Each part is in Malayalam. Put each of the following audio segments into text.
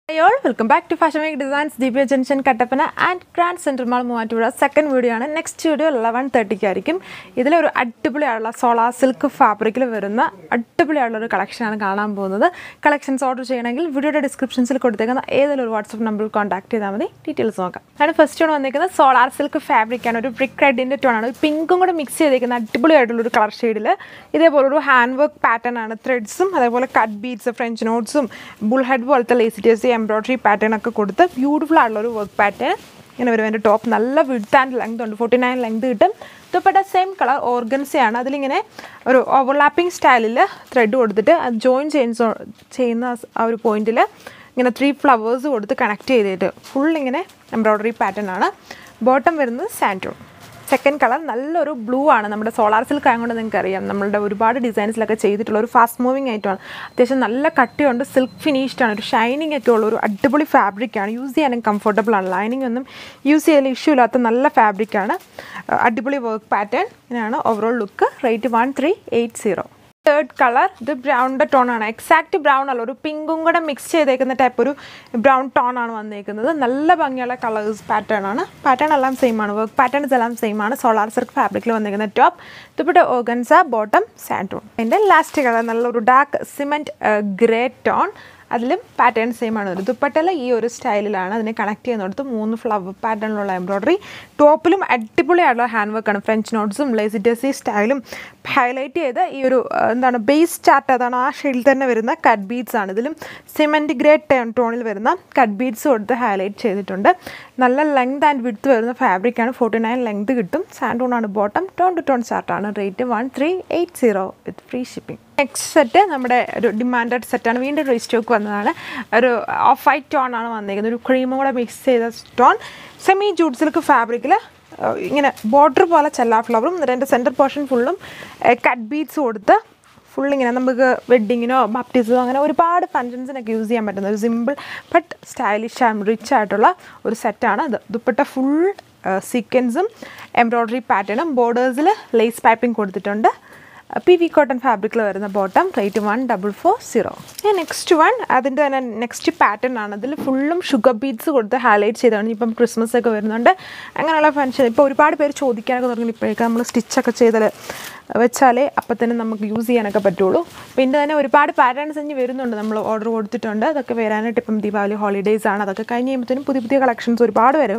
y'all welcome back to fashion make designs Deepya junction Kattappana and grand central mall Muvattupuzha second video ആണ് നെക്സ്റ്റ് വീഡിയോ ലെവൻ തേർട്ടിക്കായിരിക്കും ഇതിലൊരു അടിപൊളിയായുള്ള സോളാർ സിൽക്ക് ഫാബ്രിക്കിൽ വരുന്ന അടിപൊളിയായുള്ള ഒരു കളക്ഷനാണ് കാണാൻ പോകുന്നത് കളക്ഷൻസ് ഓർഡർ ചെയ്യണമെങ്കിൽ വീഡിയോയുടെ ഡിസ്ക്രിപ്ഷൻസിൽ കൊടുത്തേക്കുന്ന ഏതെങ്കിലും ഒരു വാട്സപ്പ് നമ്പറിൽ കോൺടാക്ട് ചെയ്താൽ മതി ഡീറ്റെയിൽസ് നോക്കാം ആണ് ഫസ്റ്റ് ടോൺ വന്നിരിക്കുന്നത് സോളാർ സിൽക്ക് ഫാബ്രിക്കാണ് ഒരു ബ്രിക്ക് റെഡിൻ്റെ ടോണാണ് ഒരു പിങ്കും കൂടെ മിക്സ് ചെയ്തേക്കുന്ന അടിപൊളിയായിട്ടുള്ള ഒരു കളർ ഷെയ്ഡിൽ ഇതേപോലെ ഒരു ഹാൻഡ് വർക്ക് പാറ്റേൺ ആണ് ത്രെഡ്സും അതേപോലെ കട്ട് ബീഡ്സ് ഫ്രഞ്ച് നോട്ട്സും ബുൾ ഹെഡ് പോലത്തെ ലേസിറ്റേഴ്സ് എംബ്രോയ്ഡറി പാറ്റേൺ ഒക്കെ കൊടുത്ത് ബ്യൂട്ടിഫുൾ ആയിട്ടുള്ള ഒരു വർക്ക് പാറ്റേൺ ഇങ്ങനെ വരും എൻ്റെ ടോപ്പ് നല്ല വിഡ്ത്ത് ആൻഡ് ലെങ്ത് ഉണ്ട് ഫോർട്ടി നയൻ ലെങ്ത് കിട്ടും ദുപ്പട്ട സെയിം കളർ ഓർഗൻസയാണ് അതിലിങ്ങനെ ഒരു ഓവർലാപ്പിംഗ് സ്റ്റൈലിൽ ത്രെഡ് കൊടുത്തിട്ട് അത് ജോയിൻ ചെയ്യുന്ന ചെയ്യുന്ന ആ ഒരു പോയിന്റിൽ ഇങ്ങനെ ത്രീ ഫ്ലവേഴ്സ് കൊടുത്ത് കണക്ട് ചെയ്തിട്ട് ഫുൾ ഇങ്ങനെ എംബ്രോയ്ഡറി പാറ്റേൺ ആണ് ബോട്ടം വരുന്നത് സാൻറ്റൂൺ സെക്കൻഡ് കളർ നല്ലൊരു ബ്ലൂ ആണ് നമ്മുടെ സോളാർ സിൽക്ക് ആയതുകൊണ്ട് നിങ്ങൾക്ക് അറിയാം നമ്മളുടെ ഒരുപാട് ഡിസൈൻസിലൊക്കെ ചെയ്തിട്ടുള്ള ഒരു ഫാസ്റ്റ് മൂവിങ് ആയിട്ടാണ് അത്യാവശ്യം നല്ല കട്ടിയുണ്ട് സിൽക്ക് ഫിനിഷ്ഡ് ആണ് ഒരു ഷൈനിങ് ഒക്കെ ഉള്ള ഒരു അടിപൊളി ഫാബ്രിക്കാണ് യൂസ് ചെയ്യാനും കംഫർട്ടബിൾ ആണ് ലൈനിങ് ഒന്നും യൂസ് ചെയ്യാൻ ഇഷ്യൂ ഇല്ലാത്ത നല്ല ഫാബ്രിക്കാണ് അടിപൊളി വർക്ക് പാറ്റേൺ ഇങ്ങനെയാണ് overall look rate one three eight zero third colour ഇത് ബ്രൗണിൻ്റെ ടോൺ ആണ് എക്സാക്റ്റ് ബ്രൗൺ അല്ല ഒരു പിങ്കും കൂടെ മിക്സ് ചെയ്തേക്കുന്ന ടൈപ്പ് ഒരു ബ്രൗൺ ടോൺ ആണ് വന്നേക്കുന്നത് നല്ല ഭംഗിയുള്ള കളേഴ്സ് പാറ്റേൺ ആണ് പാറ്റേൺ എല്ലാം സെയിം ആണ് വർക്ക് പാറ്റേൺസ് എല്ലാം സെയിം ആണ് സോളാർ സിൽക്ക് ഫാബ്രിക്കിൽ വന്നിരിക്കുന്ന ടോപ്പ് ഇതിവിടെ ഓഗൻസ ബോട്ടം സാൻറ്റോൺ അതിൻ്റെ ലാസ്റ്റ് കളർ നല്ലൊരു ഡാർക്ക് സിമെൻറ്റ് ഗ്രേ ടോൺ അതിലും പാറ്റേൺ സെയിം ആണ് ദുപ്പട്ടല ഈ ഒരു സ്റ്റൈലിലാണ് അതിനെ കണക്ട് ചെയ്യുന്നിടത്ത് മൂന്ന് ഫ്ലവർ പാറ്റേണിലുള്ള എംബ്രോയ്ഡറി ടോപ്പിലും അടിപൊളിയായിട്ടുള്ള ഹാൻഡ് വർക്കാണ് ഫ്രഞ്ച് നോട്ട്സും ലേസിറ്റസി സ്റ്റൈലും ഹൈലൈറ്റ് ചെയ്ത് ഈ ഒരു ആ, എന്താണ് ബേസ് ചാർട്ട് അതാണ് ആ ഷെയ്ഡിൽ തന്നെ വരുന്ന കട്ട് ബീഡ്സ് ആണ് ഇതിലും സിമെൻറ്റ് ഗ്രേ ടോണിൽ വരുന്ന കട്ട് ബീഡ്സ് കൊടുത്ത് ഹൈലൈറ്റ് ചെയ്തിട്ടുണ്ട് നല്ല ലെങ്ത് ആൻഡ് വിഡ്ത്ത് വരുന്ന ഫാബ്രിക്കാണ് ഫോർട്ടി നയൻ ലെങ്ത് കിട്ടും സാൻഡോൺ ആണ് ബോട്ടം ടോൺ ടു ടോൺ ചാർട്ടാണ് rate one three eight zero with free shipping next set നമ്മുടെ ഒരു ഡിമാൻഡഡ് സെറ്റാണ് വീണ്ടും റീസ്റ്റോക്ക് വന്നതാണ് ഒരു ഓഫ് വൈറ്റ് ടോൺ ആണ് വന്നിരിക്കുന്നത് ഒരു ക്രീമും കൂടെ മിക്സ് ചെയ്ത ടോൺ സെമി ജൂഡ് സിൽക്ക് ഫാബ്രിക്കിൽ ഇങ്ങനെ ബോർഡർ പോലെ ചെല്ലാ ഫ്ലവറും എന്നിട്ട് എൻ്റെ സെൻറ്റർ പോർഷൻ ഫുള്ളും കട്ട് ബീഡ്സ് കൊടുത്ത് ഫുൾ ഇങ്ങനെ നമുക്ക് വെഡ്ഡിങ്ങിനോ ബാപ്റ്റിസമോ അങ്ങനെ ഒരുപാട് ഫങ്ഷൻസിനൊക്കെ യൂസ് ചെയ്യാൻ പറ്റുന്ന ഒരു simple but stylish and rich ആയിട്ടുള്ള ഒരു സെറ്റാണ് ഇത് ദുപ്പട്ട ഫുൾ സീക്വൻസും എംബ്രോയ്ഡറി പാറ്റേണും ബോർഡേഴ്സിൽ ലേസ് പൈപ്പിംഗ് കൊടുത്തിട്ടുണ്ട് പി വി കോട്ടൺ ഫാബ്രിക്കിൽ വരുന്ന bottom rate one double four zero next one അതിൻ്റെ തന്നെ നെക്സ്റ്റ് പാറ്റേൺ ആണ് അതിൽ ഫുള്ളും ഷുഗർ ബീഡ്സ് കൊടുത്ത് ഹൈലൈറ്റ് ചെയ്താണ് ഇപ്പം ക്രിസ്മസ് ഒക്കെ വരുന്നുണ്ട് അങ്ങനെയുള്ള ഫംഗ്ഷൻ ഇപ്പോൾ ഒരുപാട് പേര് ചോദിക്കാനൊക്കെ തുടങ്ങി ഇപ്പോഴേക്ക് നമ്മൾ സ്റ്റിച്ചൊക്കെ ചെയ്താൽ വെച്ചാലേ അപ്പം തന്നെ നമുക്ക് യൂസ് ചെയ്യാനൊക്കെ പറ്റുള്ളൂ പിന്നെ തന്നെ ഒരുപാട് പാറ്റേൺസ് ഇനി വരുന്നുണ്ട് നമ്മൾ ഓർഡർ കൊടുത്തിട്ടുണ്ട് അതൊക്കെ വരാനായിട്ട് ഇപ്പം ദീപാവലി ഹോളിഡേയ്സ് ആണ് അതൊക്കെ കഴിഞ്ഞ് കഴിയുമ്പോഴത്തേനും പുതിയ പുതിയ കളക്ഷൻസ് ഒരുപാട് വരും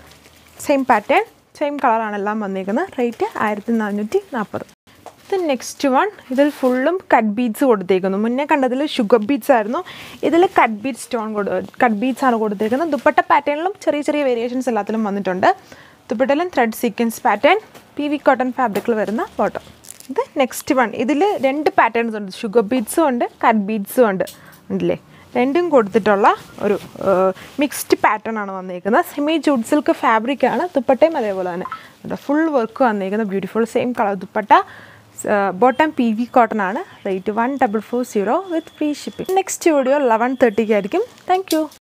സെയിം പാറ്റേൺ സെയിം കളറാണ് എല്ലാം വന്നിരിക്കുന്നത് റേറ്റ് ആയിരത്തി നാനൂറ്റി നാൽപ്പത് ഇത് നെക്സ്റ്റ് വൺ ഇതിൽ ഫുള്ളും കട്ട് ബീഡ്സ് കൊടുത്തേക്കുന്നു മുന്നേ കണ്ടതിൽ ഷുഗർ ബീഡ്സ് ആയിരുന്നു ഇതിൽ കട്ട് ബീഡ് സ്റ്റോൺ കൊടു കട്ട് ബീഡ്സ് ആണ് കൊടുത്തേക്കുന്നത് ദുപ്പട്ട പാറ്റേണിലും ചെറിയ ചെറിയ വേരിയേഷൻസ് എല്ലാത്തിലും വന്നിട്ടുണ്ട് ദുപ്പട്ടയിലും thread sequence pattern P V cotton ഫാബ്രിക്കിൽ വരുന്ന ബോട്ടം ഇത് നെക്സ്റ്റ് വൺ ഇതിൽ രണ്ട് പാറ്റേൺസ് ഉണ്ട് ഷുഗർ ബീഡ്സും ഉണ്ട് കട്ട് ബീഡ്സും ഉണ്ട് ഉണ്ടല്ലേ രണ്ടും കൊടുത്തിട്ടുള്ള ഒരു മിക്സ്ഡ് പാറ്റേൺ ആണ് വന്നിരിക്കുന്നത് സെമി ജൂഡ് സിൽക്ക് ഫാബ്രിക് ആണ് ദുപ്പട്ടയും അതേപോലെ തന്നെ ഫുൾ വർക്ക് വന്നിരിക്കുന്നത് beautiful same colour dupatta bottom P V cotton ആണ് rate one double four zero with free shipping next video eleven തേർട്ടിക്ക് ആയിരിക്കും താങ്ക് യു